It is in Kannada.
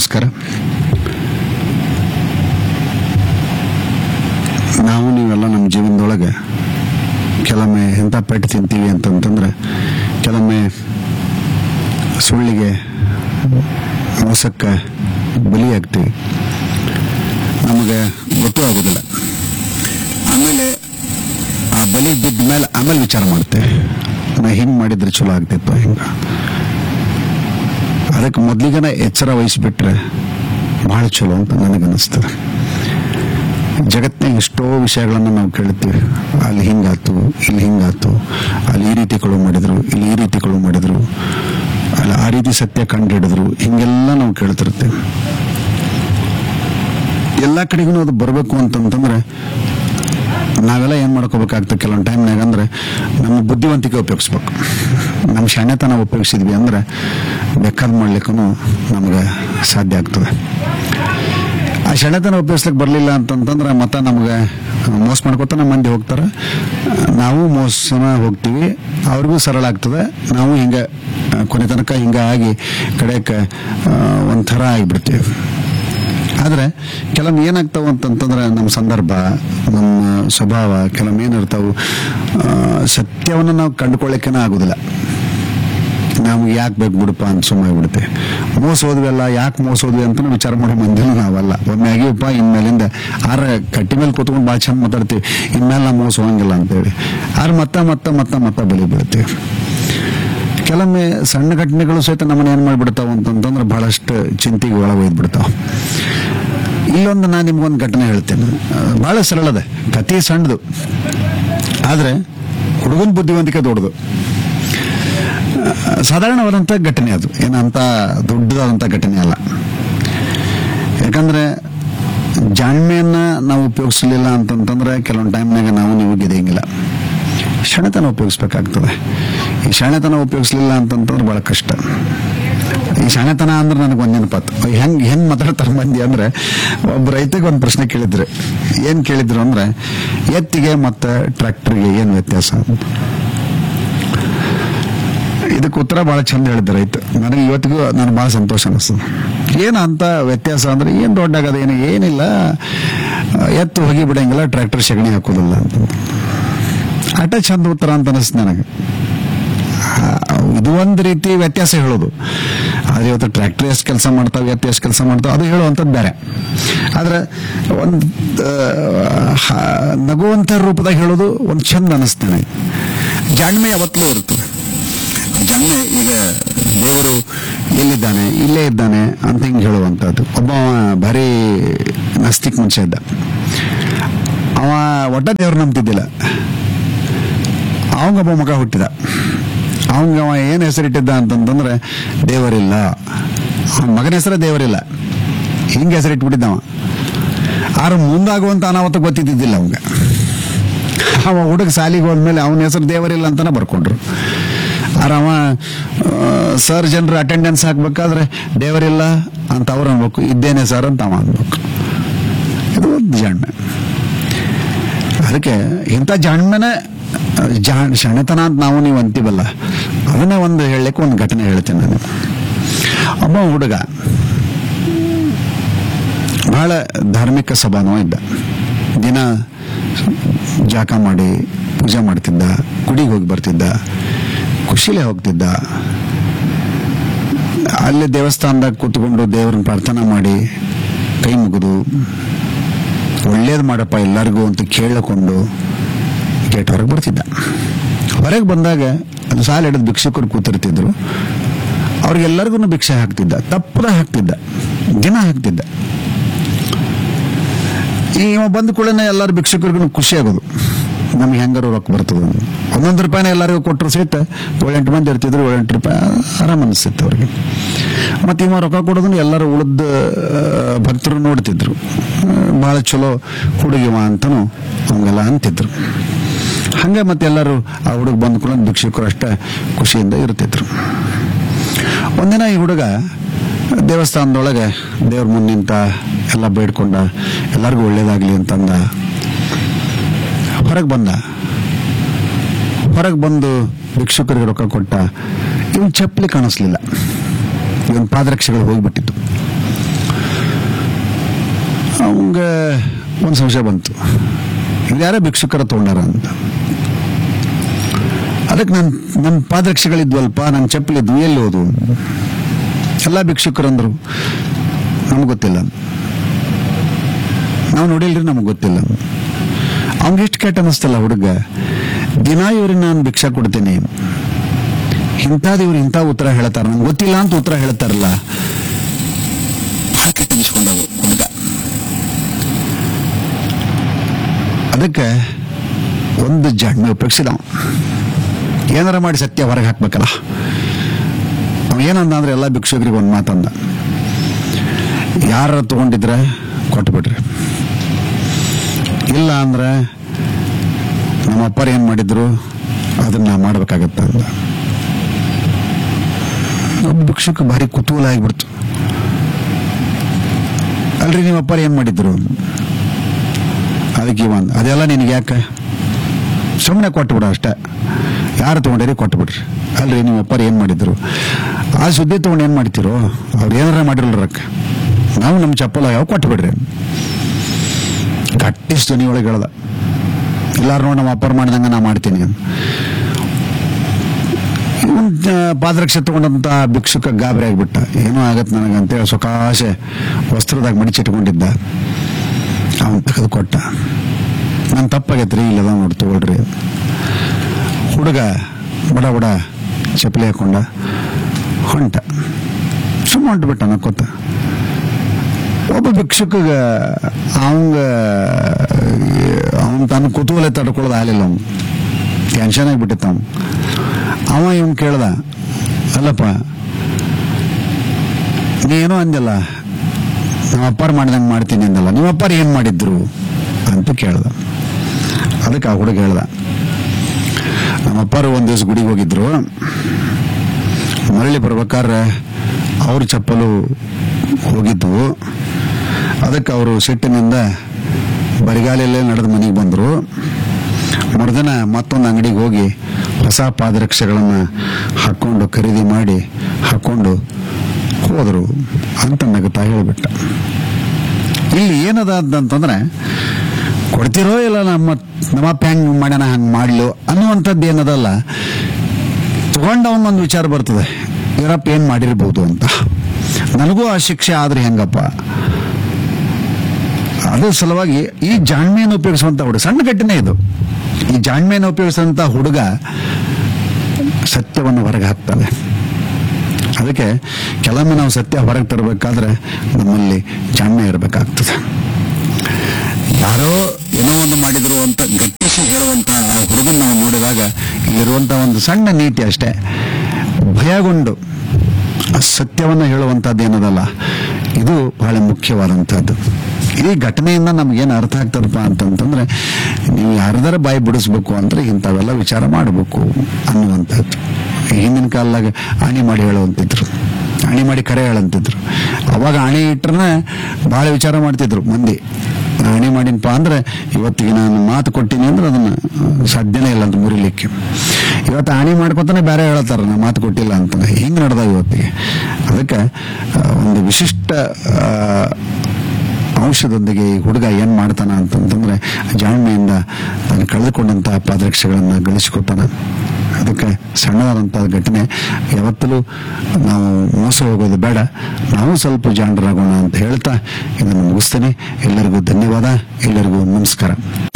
ನಮಸ್ಕಾರ ನಾವು ನೀವೆಲ್ಲ ನಮ್ಮ ಜೀವನದೊಳಗೆ ಕೆಲವೊಮ್ಮೆ ಎಂಥ ಪೆಟ್ಟು ತಿಂತೀವಿ ಅಂತಂತಂದ್ರೆ ಕೆಲವೊಮ್ಮೆ ಸುಳ್ಳಿಗೆ ಮೋಸಕ್ಕೆ ಬಲಿಯಾಗ್ತೀವಿ ನಮಗೆ ಗೊತ್ತೂ ಆಗೋದಿಲ್ಲ ಆಮೇಲೆ ಆ ಬಲಿ ಬಿದ್ದ ಮೇಲೆ ಆಮೇಲೆ ವಿಚಾರ ಮಾಡ್ತೇವೆ ನಾ ಹಿಂಗೆ ಮಾಡಿದ್ರೆ ಚಲೋ ಆಗ್ತಿತ್ತು ಹಿಂಗೆ ಅದಕ್ಕೆ ಮೊದಲಿಗನ ಎಚ್ಚರ ವಹಿಸ್ಬಿಟ್ರೆ ಬಹಳ ಚಲೋ ಅಂತ ನನಗನ್ನಿಸ್ತದೆ ಜಗತ್ತಿನಾಗ ಎಷ್ಟೋ ವಿಷಯಗಳನ್ನು ನಾವು ಕೇಳ್ತೀವಿ ಅಲ್ಲಿ ಹಿಂಗಾತು ಇಲ್ಲಿ ಹಿಂಗಾತು ಅಲ್ಲಿ ಈ ರೀತಿ ಕಳು ಮಾಡಿದ್ರು ಇಲ್ಲಿ ಈ ರೀತಿ ಕಳು ಮಾಡಿದ್ರು ಅಲ್ಲಿ ಆ ರೀತಿ ಸತ್ಯ ಕಂಡುಹಿಡಿದ್ರು ಹಿಂಗೆಲ್ಲ ನಾವು ಕೇಳ್ತಿರ್ತೀವಿ ಎಲ್ಲ ಕಡೆಗೂ ಅದು ಬರಬೇಕು ಅಂತಂತಂದ್ರೆ ನಾವೆಲ್ಲ ಏನ್ ಮಾಡ್ಕೋಬೇಕಾಗ್ತದೆ ಕೆಲವೊಂದು ಟೈಮ್ನಾಗ ಅಂದ್ರೆ ನಮ್ಮ ಬುದ್ಧಿವಂತಿಕೆ ಉಪಯೋಗಿಸ್ಬೇಕು ನಮ್ಮ ಶಾಣ್ಯತನ ಉಪಯೋಗಿಸಿದ್ವಿ ಅಂದ್ರೆ ಬೇಕಾದ್ ಮಾಡ್ಲಿಕ್ಕೂ ನಮ್ಗೆ ಸಾಧ್ಯ ಆಗ್ತದೆ ಆ ಶಾಣ್ಯತನ ಉಪಯೋಗಿಸ್ಲಿಕ್ಕೆ ಬರಲಿಲ್ಲ ಅಂತಂತಂದ್ರೆ ಮತ್ತೆ ನಮ್ಗೆ ಮೋಸ ಮಾಡ್ಕೊತ ನಮ್ಮ ಮಂದಿ ಹೋಗ್ತಾರೆ ನಾವು ಮೋಸನ ಹೋಗ್ತೀವಿ ಅವ್ರಿಗೂ ಸರಳ ಆಗ್ತದೆ ನಾವು ಹಿಂಗೆ ಆ, ಕೊನೆ ತನಕ ಹಿಂಗೆ ಆಗಿ ಕಡೆಗೆ ಒಂಥರ ಆಗಿಬಿಡ್ತೀವಿ ಆದ್ರೆ ಕೆಲವೊಮ್ಮೆ ಏನಾಗ್ತಾವ ಅಂತಂತಂದ್ರೆ ನಮ್ಮ ಸಂದರ್ಭ ನಮ್ಮ ಸ್ವಭಾವ ಕೆಲವೊಮ್ಮೆ ಏನಿರ್ತಾವು ಆ, ಸತ್ಯವನ್ನು ನಾವು ಕಂಡುಕೊಳ್ಳಿಕ್ಕೇನೆ ಆಗುದಿಲ್ಲ ನಮ್ಗೆ ಯಾಕೆ ಬೇಕು ಬಿಡಪ್ಪ ಅಂತ ಸುಮ್ಮನೆ ಬಿಡುತ್ತೆ ಮೋಸ ಹೋದ್ವಲ್ಲ ಯಾಕೆ ಮೋಸ ಹೋದ್ವಿ ಅಂತ ವಿಚಾರ ಮಾಡೋ ಮಂದಿನೂ ನಾವಲ್ಲ ಒಮ್ಮೆ ಆಗಿವಪ್ಪ ಇನ್ಮೇಲಿಂದ ಆರ ಕಟ್ಟಿ ಮೇಲೆ ಕೂತ್ಕೊಂಡು ಭಾಳ ಚಂದ ಮಾತಾಡ್ತೀವಿ ಇನ್ಮೇಲೆ ನಾವು ಮೋಸ ಹೋಗಂಗಿಲ್ಲ ಅಂತೇಳಿ ಆದ್ರೆ ಮತ್ತೆ ಮತ್ತೆ ಮತ್ತೆ ಮತ್ತೆ ಬಲಿ ಬೀಳ್ತೀವಿ ಕೆಲವೊಮ್ಮೆ ಸಣ್ಣ ಘಟನೆಗಳು ಸಹಿತ ನಮ್ಮನ್ನ ಏನ್ ಮಾಡ್ಬಿಡ್ತಾವ ಅಂತಂತಂದ್ರೆ ಬಹಳಷ್ಟು ಚಿಂತೆಗೆ ಒಳಗೆ ಒಯ್ದ್ಬಿಡ್ತಾವ ಇಲ್ಲೊಂದು ನಾನು ನಿಮ್ಗೊಂದು ಘಟನೆ ಹೇಳ್ತೇನೆ ಆ, ಬಹಳ ಸರಳದೆ ಕತಿ ಸಣ್ಣದು ಆದ್ರೆ ಹುಡುಗನ ಬುದ್ಧಿವಂತಿಕೆ ದೊಡ್ಡದು ಆ, ಸಾಧಾರಣವಾದಂಥ ಘಟನೆ ಅದು ಏನಂತ ದೊಡ್ಡದಾದಂಥ ಘಟನೆ ಅಲ್ಲ ಯಾಕಂದ್ರೆ ಜಾಣ್ಮೆಯನ್ನ ನಾವು ಉಪಯೋಗಿಸಲಿಲ್ಲ ಅಂತಂತಂದ್ರೆ ಕೆಲವೊಂದು ಟೈಮ್ನಾಗ ನಾವು ನೀವು ಗೆದೆಯಂಗಿಲ್ಲ ಶಾಣೆತನ ಉಪಯೋಗಿಸ್ಬೇಕಾಗ್ತದೆ ಈ ಶಾಣೆತನ ಉಪಯೋಗಿಸ್ಲಿಲ್ಲ ಅಂತಂತಂದ್ರೆ ಬಹಳ ಕಷ್ಟ ಈ ಶಾಣೆತನ ಅಂದ್ರೆ ನನಗೆ ಒಂದು ನೆನಪಾತು ಹೆಂಗ್ ಹೆಂಗ್ ಮಾತಾಡ್ತಾರೆ ಮಂದಿ ಅಂದ್ರೆ ಒಬ್ಬ ರೈತಗೆ ಒಂದು ಪ್ರಶ್ನೆ ಕೇಳಿದ್ರು ಏನ್ ಕೇಳಿದ್ರು ಅಂದ್ರೆ ಎತ್ತಿಗೆ ಮತ್ತೆ ಟ್ರ್ಯಾಕ್ಟರ್ಗೆ ಏನ್ ವ್ಯತ್ಯಾಸ ಅಂತ ಇದಕ್ಕೆ ಉತ್ತರ ಬಹಳ ಚಂದ ಹೇಳಿದ ರೈತ ನನಗೆ ಇವತ್ತಿಗೂ ನನಗೆ ಬಹಳ ಸಂತೋಷ ಅನಿಸ್ತದೆ ಏನು ಅಂತ ವ್ಯತ್ಯಾಸ ಅಂದ್ರೆ ಏನ್ ದೊಡ್ಡ ಆಗದ ಏನು ಏನಿಲ್ಲ ಎತ್ತು ಹೋಗಿ ಬಿಡಂಗಿಲ್ಲ ಟ್ರ್ಯಾಕ್ಟರ್ ಸಗಣಿ ಹಾಕೋದಿಲ್ಲ ಅಂತ ಆಟ ಚಂದ ಉತ್ತರ ಅಂತ ಅನಿಸ್ತು ನನಗೆ ಆ, ಇದು ಒಂದು ರೀತಿ ವ್ಯತ್ಯಾಸ ಹೇಳೋದು ಆದ್ರೆ ಇವತ್ತು ಟ್ರ್ಯಾಕ್ಟರ್ ಎಷ್ಟು ಕೆಲಸ ಮಾಡ್ತಾವೆ ಎತ್ತು ಎಷ್ಟು ಕೆಲಸ ಮಾಡ್ತಾವೆ ಅದು ಹೇಳುವಂಥದ್ದು ಬೇರೆ ಆದ್ರೆ ಒಂದು ನಗುವಂಥ ರೂಪದಾಗ ಹೇಳೋದು ಒಂದು ಚಂದ ಅನಿಸ್ತಾನೆ ಜಾಣ್ಮೆ ಯಾವತ್ತಲೂ ಇರ್ತದೆ ಜಾಣ್ಮೆ ಈಗ ದೇವರು ಎಲ್ಲಿದ್ದಾನೆ ಇಲ್ಲೇ ಇದ್ದಾನೆ ಅಂತ ಹಿಂಗೆ ಹೇಳುವಂಥದ್ದು ಒಬ್ಬ ಭಾರಿ ನಾಸ್ತಿಕ್ ಮನುಷ್ಯ ಇದ್ದ ಅವ ಒಟ್ಟ ದೇವ್ರು ನಂಬ್ತಿದ್ದಿಲ್ಲ ಅವಂಗೊಬ್ಬ ಮಗ ಹುಟ್ಟಿದ ಅವಂಗ ಅವ ಏನು ಹೆಸರಿಟ್ಟಿದ್ದ ಅಂತಂತಂದ್ರೆ ದೇವರಿಲ್ಲ ಅವನ ಮಗನ ಹೆಸರೇ ದೇವರಿಲ್ಲ ಹಿಂಗೆ ಹೆಸರಿಟ್ಬಿಟ್ಟಿದ್ದ ಅವ ಆದ್ರೆ ಮುಂದಾಗುವಂತ ಅನಾಹುತ ಗೊತ್ತಿದ್ದಿದ್ದಿಲ್ಲ ಅವಂಗ ಅವ ಹುಡುಗ ಸಾಲಿಗೆ ಹೋದ್ಮೇಲೆ ಅವನ ಹೆಸರು ದೇವರಿಲ್ಲ ಅಂತಾನೆ ಬರ್ಕೊಂಡ್ರು ಆದ್ರೆ ಅವ ಸರ್ ಜನರು ಅಟೆಂಡೆನ್ಸ್ ಹಾಕ್ಬೇಕಾದ್ರೆ ದೇವರಿಲ್ಲ ಅಂತ ಅವ್ರು ಅನ್ಬೇಕು ಇದ್ದೇನೆ ಸರ್ ಅಂತ ಅವ ಅನ್ಬೇಕು ಇದು ಒಂದು ಜಾಣ್ಮೆ ಅದಕ್ಕೆ ಇಂಥ ಜಾಣ್ಮೆನೆ ಜಾಣ್ ಶಾಣೆತನ ಅಂತ ನಾವು ನೀವು ಅಂತೀವಲ್ಲ ಅದನ್ನ ಒಂದು ಹೇಳಲಿಕ್ಕೆ ಒಂದು ಘಟನೆ ಹೇಳ್ತೇನೆ ನಾನು ಒಬ್ಬ ಹುಡುಗ ಬಹಳ ಧಾರ್ಮಿಕ ಸಭಾನವ ಇದ್ದ ದಿನ ಜಾಕ ಮಾಡಿ ಪೂಜೆ ಮಾಡ್ತಿದ್ದ ಗುಡಿಗೆ ಹೋಗಿ ಬರ್ತಿದ್ದ ಖುಷಿಲೇ ಹೋಗ್ತಿದ್ದ ಅಲ್ಲಿ ದೇವಸ್ಥಾನದಾಗ ಕೂತ್ಕೊಂಡು ದೇವ್ರನ್ನ ಪ್ರಾರ್ಥನಾ ಮಾಡಿ ಕೈ ಮುಗಿದು ಒಳ್ಳೇದು ಮಾಡಪ್ಪ ಎಲ್ಲರಿಗೂ ಅಂತ ಕೇಳಿಕೊಂಡು ಗೇಟ್ ಹೊರಗೆ ಬರ್ತಿದ್ದ ಹೊರಗೆ ಬಂದಾಗ ಅದು ಸಾಲ ಹಿಡಿದು ಭಿಕ್ಷುಕರು ಕೂತಿರ್ತಿದ್ರು ಅವ್ರಿಗೆಲ್ಲರಿಗೂ ಭಿಕ್ಷೆ ಹಾಕ್ತಿದ್ದ ತಪ್ಪದ ಹಾಕ್ತಿದ್ದ ದಿನ ಹಾಕ್ತಿದ್ದ ಈ ಇವ ಬಂದ ಕೂಡಲೇ ಎಲ್ಲರೂ ಭಿಕ್ಷುಕರಿಗೂ ಖುಷಿ ಆಗೋದು ನಮ್ಗೆ ಹೆಂಗಾರು ರೊಕ್ಕ ಬರ್ತದೆ ಅಂತ. ಒಂದೊಂದು ರೂಪಾಯಿನ ಎಲ್ಲರಿಗೂ ಕೊಟ್ಟರು ಸಹಿತ ಏಳೆಂಟು ಮಂದಿ ಇರ್ತಿದ್ರು ಏಳೆಂಟು ರೂಪಾಯಿ ಆರಾಮ ಅನಿಸ್ತಿತ್ತು ಅವ್ರಿಗೆ ಮತ್ತೆ ಇವ ರೊಕ್ಕ ಕೊಡೋದನ್ನ ಎಲ್ಲರೂ ಉಳಿದ ಭಕ್ತರು ನೋಡ್ತಿದ್ರು ಆ, ಬಹಳ ಚಲೋ ಹುಡುಗಿವ ಅಂತನೂ ಹಂಗೆಲ್ಲ ಅಂತಿದ್ರು ಹಂಗೆ ಮತ್ತೆ ಎಲ್ಲರೂ ಆ ಹುಡುಗ ಬಂದ ಕೂಡ ಭಿಕ್ಷುಕರು ಅಷ್ಟೇ ಖುಷಿಯಿಂದ ಇರ್ತಿದ್ರು ಒಂದಿನ ಈ ಹುಡುಗ ದೇವಸ್ಥಾನದೊಳಗೆ ದೇವ್ರ ಮುಂದೆ ನಿಂತ ಎಲ್ಲ ಬೇಡ್ಕೊಂಡ ಎಲ್ಲರಿಗೂ ಒಳ್ಳೇದಾಗ್ಲಿ ಅಂತಂದ ಹೊರಗೆ ಬಂದ ಹೊರಗೆ ಬಂದು ಭಿಕ್ಷುಕರಿಗೆ ರೊಕ್ಕ ಕೊಟ್ಟ ಇವನ್ ಚಪ್ಪಲಿ ಕಾಣಿಸ್ಲಿಲ್ಲ ಇವನ್ ಪಾದರಕ್ಷೆಗಳು ಹೋಗ್ಬಿಟ್ಟಿತ್ತು ಅವಂಗ ಒಂದು ಸಂಶಯ ಬಂತು ಇವ್ರು ಯಾರೋ ಭಿಕ್ಷುಕರ ತೊಗೊಂಡಾರ ಅಂತ ಅದಕ್ಕೆ ನನ್ನ ನನ್ನ ಪಾದರಕ್ಷೆಗಳಿದ್ವಲ್ಪ ನನ್ನ ಚಪ್ಪಲಿದ್ವು ಎಲ್ಲಿ ಹೋದು ಎಲ್ಲ ಭಿಕ್ಷುಕರಂದ್ರು ನಮ್ಗೆ ಗೊತ್ತಿಲ್ಲ ನಾವು ನೋಡಿಲ್ರಿ ನಮಗೆ ಗೊತ್ತಿಲ್ಲ ಅವ್ನಿಗೆ ಎಷ್ಟು ಕೆಟ್ಟ ಅನ್ನಿಸ್ತಲ್ಲ ಹುಡುಗ ದಿನ ಇವ್ರಿಗೆ ನಾನು ಭಿಕ್ಷಾ ಕೊಡ್ತೀನಿ ಇಂಥದ್ದು ಇವ್ರು ಇಂಥ ಉತ್ತರ ಹೇಳ್ತಾರ ನಂಗೆ ಗೊತ್ತಿಲ್ಲ ಅಂತ ಉತ್ತರ ಹೇಳ್ತಾರಲ್ಲ ಹಾಕಿ ತಿನ್ಸ್ಕೊಂಡವು ಹುಡುಗ ಅದಕ್ಕೆ ಒಂದು ಜಡ್ಮೆ ಉಪಯೋಗಿಸಿದ ಅವ. ಏನಾರ ಮಾಡಿ ಸತ್ಯ ಹೊರಗೆ ಹಾಕ್ಬೇಕಲ್ಲ ಅವ ಏನಂದ ಅಂದ್ರೆ ಎಲ್ಲ ಭಿಕ್ಷುಕರಿಗೆ ಒಂದು ಮಾತಂದ ಯಾರ ತಗೊಂಡಿದ್ರೆ ಕೊಟ್ಬಿಡ್ರಿ ಇಲ್ಲ ಅಂದ್ರೆ ನಮ್ಮ ಅಪ್ಪರು ಏನ್ ಮಾಡಿದ್ರು ಅದನ್ನ ಮಾಡ್ಬೇಕಾಗತ್ತ ಅಂದ ಒಬ್ಬ ಭಿಕ್ಷುಕ ಭಾರಿ ಕುತೂಹಲ ಆಗಿಬಿಡ್ತು ಅಲ್ರಿ ನಿಮ್ಮ ಅಪ್ಪರು ಏನ್ ಮಾಡಿದ್ರು ಅದಕ್ಕೆ ಇವಂದ್ ಅದೆಲ್ಲ ನಿನಗೆ ಯಾಕೆ ಸುಮ್ಮನೆ ಕೊಟ್ಬಿಡ ಅಷ್ಟೇ ಯಾರು ತಗೊಂಡಿರಿ ಕೊಟ್ಬಿಡ್ರಿ ಅಲ್ರಿ ನಿಮ್ಮ ಅಪ್ಪರು ಏನ್ ಮಾಡಿದ್ರು ಆ ಸುದ್ದಿ ತಗೊಂಡು ಏನ್ ಮಾಡ್ತಿರೋ ಅವ್ರು ಏನಾರ ಮಾಡಿರಲ್ಲ ರೊಕ್ಕ ನಾವು ನಮ್ಮ ಚಪ್ಪಲ ಯಾವ ಕೊಟ್ಬಿಡ್ರಿ ಗಟ್ಟಿಸ್ ಧ್ವನಿ ಒಳಗೆ ಹೇಳ್ದ ಎಲ್ಲಾರು ನೋಡಿ ನಮ್ಮ ಅಪ್ಪರ್ ಮಾಡಿದಂಗ ನಾ ಮಾಡ್ತೀನಿ ಅಂತ. ಇವ್ನ್ ಆ, ಪಾದರಕ್ಷೆ ತಗೊಂಡಂತ ಭಿಕ್ಷುಕ ಗಾಬರಿ ಆಗ್ಬಿಟ್ಟ ಏನೋ ಆಗತ್ ನನಗಂತೇಳಿ ಸೊಕಾಸೆ ವಸ್ತ್ರದಾಗ ಮಡಿಚಿಟ್ಕೊಂಡಿದ್ದ ಅವನ್ ತೆಗೆದು ಕೊಟ್ಟ ನನ್ ತಪ್ಪಾಗೈತ್ರಿ ಇಲ್ಲದ ನೋಡಿ ತಗೊಳ್ರಿ ಹುಡುಗ ಬಡ ಬಡ ಚಪ್ಪಲಿ ಹಾಕೊಂಡ ಹೊಂಟ ಸುಮ್ಮ ಹೊಂಟ್ಬಿಟ್ಟ ನಕ್ಕೊತ್ತ ಒಬ್ಬ ಭಿಕ್ಷುಕಗ ಅವಂಗ ಅವನ್ ತನ್ನ ಕುತೂಹಲ ತಡ್ಕೊಳ್ಳೋದು ಆಗಲಿಲ್ಲ ಅವ್ನು ಟೆನ್ಷನ್ ಆಗಿಬಿಟ್ಟಿತ್ತ ಅವ್ನು ಅವ ಇವನ್ ಕೇಳ್ದ ಅಲ್ಲಪ್ಪ ನೀನೋ ಅಂದಿಲ್ಲ ನಮ್ಮ ಅಪ್ಪಾರು ಮಾಡ್ದಂಗೆ ಮಾಡ್ತೀನಿ ಅಂದಲ್ಲ ನಿಮ್ಮ ಅಪ್ಪಾರು ಏನ್ ಮಾಡಿದ್ರು ಅಂತ ಕೇಳ್ದ ಅದಕ್ಕೆ ಆ ಹುಡುಗ ಹೇಳ್ದ ನಮ್ಮ ಅಪ್ಪಾರು ಒಂದ್ ದಿವಸ ಗುಡಿಗೆ ಹೋಗಿದ್ರು ಮರಳಿ ಬರ್ಬೇಕಾದ್ರೆ ಅವ್ರ ಚಪ್ಪಲು ಹೋಗಿದ್ವು ಅದಕ್ಕೆ ಅವರು ಸಿಟ್ಟಿನಿಂದ ಬರಿಗಾಲಲ್ಲೇ ನಡೆದು ಮನೆಗೆ ಬಂದರು ಮರುದಿನ ಮತ್ತೊಂದು ಅಂಗಡಿಗೆ ಹೋಗಿ ಹೊಸ ಪಾದರಕ್ಷೆಗಳನ್ನು ಹಾಕ್ಕೊಂಡು ಖರೀದಿ ಮಾಡಿ ಹಾಕ್ಕೊಂಡು ಹೋದರು ಅಂತ ನಗುತ್ತಾ ಹೇಳಿಬಿಟ್ಟ ಇಲ್ಲಿ ಏನದ ಅಂತಂದ್ರೆ ಕೊಡ್ತಿರೋ ಇಲ್ಲ ನಮ್ಮ ನಮ್ಮಪ್ಪ ಹೆಂಗ್ ಮಾಡ್ಯಾನ ಹಂಗೆ ಮಾಡ್ಲು ಅನ್ನುವಂಥದ್ದು ಏನದಲ್ಲ ತಗೊಂಡವನೊಂದು ವಿಚಾರ ಬರ್ತದೆ ಇವರಪ್ಪ ಏನ್ ಮಾಡಿರ್ಬೋದು ಅಂತ ನನಗೂ ಆ ಶಿಕ್ಷೆ ಆದ್ರೆ ಹೆಂಗಪ್ಪ ಅದ್ರ ಸಲುವಾಗಿ ಈ ಜಾಣ್ಮೆಯನ್ನು ಉಪಯೋಗಿಸುವಂತ ಹುಡುಗ ಸಣ್ಣ ಘಟನೆ ಇದು ಈ ಜಾಣ್ಮೆಯನ್ನು ಉಪಯೋಗಿಸುವಂತ ಹುಡುಗ ಸತ್ಯವನ್ನು ಹೊರಗೆ ಹಾಕ್ತಾನೆ ಅದಕ್ಕೆ ಕೆಲವೊಮ್ಮೆ ನಾವು ಸತ್ಯ ಹೊರಗೆ ತರಬೇಕಾದ್ರೆ ನಮ್ಮಲ್ಲಿ ಜಾಣ್ಮೆ ಇರಬೇಕಾಗ್ತದೆ ಯಾರೋ ಏನೋ ಒಂದು ಮಾಡಿದ್ರು ಅಂತ ಗಟ್ಟಿಸಿ ಹೇಳುವಂತ ಆ ಹುಡುಗನ ನಾವು ನೋಡಿದಾಗ ಇಲ್ಲಿರುವಂತ ಒಂದು ಸಣ್ಣ ನೀತಿ ಅಷ್ಟೇ ಭಯಗೊಂಡು ಆ ಸತ್ಯವನ್ನ ಹೇಳುವಂತದ್ದು ಏನದಲ್ಲ ಇದು ಬಹಳ ಮುಖ್ಯವಾದಂತಹದ್ದು ಈ ಘಟನೆಯಿಂದ ನಮ್ಗೇನು ಅರ್ಥ ಆಗ್ತದಪ್ಪ ಅಂತಂತಂದ್ರೆ ನೀವು ಯಾರ್ದಾರ ಬಾಯಿ ಬಿಡಿಸ್ಬೇಕು ಅಂದ್ರೆ ಇಂಥವೆಲ್ಲ ವಿಚಾರ ಮಾಡಬೇಕು ಅನ್ನುವಂಥದ್ದು ಹಿಂದಿನ ಕಾಲದಾಗ ಆಣಿ ಮಾಡಿ ಹೇಳುವಂತಿದ್ರು ಆಣಿ ಮಾಡಿ ಕರೆ ಹೇಳಂತಿದ್ರು ಅವಾಗ ಆಣಿ ಇಟ್ರನ ಬಹಳ ವಿಚಾರ ಮಾಡ್ತಿದ್ರು ಮಂದಿ ಆಣಿ ಮಾಡಿನಪ್ಪ ಅಂದ್ರೆ ಇವತ್ತಿಗೆ ನಾನು ಮಾತು ಕೊಟ್ಟಿನಿ ಅಂದ್ರೆ ಅದನ್ನ ಸಾಧ್ಯನೇ ಇಲ್ಲ ಅಂತ ಮುರಿಲಿಕ್ಕೆ ಇವತ್ತು ಆಣಿ ಮಾಡ್ಕೊತಾನೆ ಬೇರೆ ಹೇಳ್ತಾರ ನಾ ಮಾತು ಕೊಟ್ಟಿಲ್ಲ ಅಂತ ಹಿಂಗ್ ನಡೆದ ಇವತ್ತಿಗೆ ಅದಕ್ಕೆ ಆ, ಒಂದು ವಿಶಿಷ್ಟ ಆ, ಅಂಶದೊಂದಿಗೆ ಈ ಹುಡುಗ ಏನ್ ಮಾಡ್ತಾನ ಅಂತಂತಂದ್ರೆ ಜಾಣ್ಮೆಯಿಂದ ತಾನು ಕಳೆದುಕೊಂಡಂತಹ ಪಾದರಕ್ಷೆಗಳನ್ನ ಗಳಿಸಿಕೊಟ್ಟಾನ ಅದಕ್ಕೆ ಸಣ್ಣದಾದಂತಹ ಘಟನೆ ಯಾವತ್ತಲೂ ನಾವು ಮೋಸ ಹೋಗೋದು ಬೇಡ ನಾವು ಸ್ವಲ್ಪ ಜಾಣರಾಗೋಣ ಅಂತ ಹೇಳ್ತಾ ಇದನ್ನು ಮುಗಿಸ್ತೇನೆ ಎಲ್ಲರಿಗೂ ಧನ್ಯವಾದ ಎಲ್ಲರಿಗೂ ನಮಸ್ಕಾರ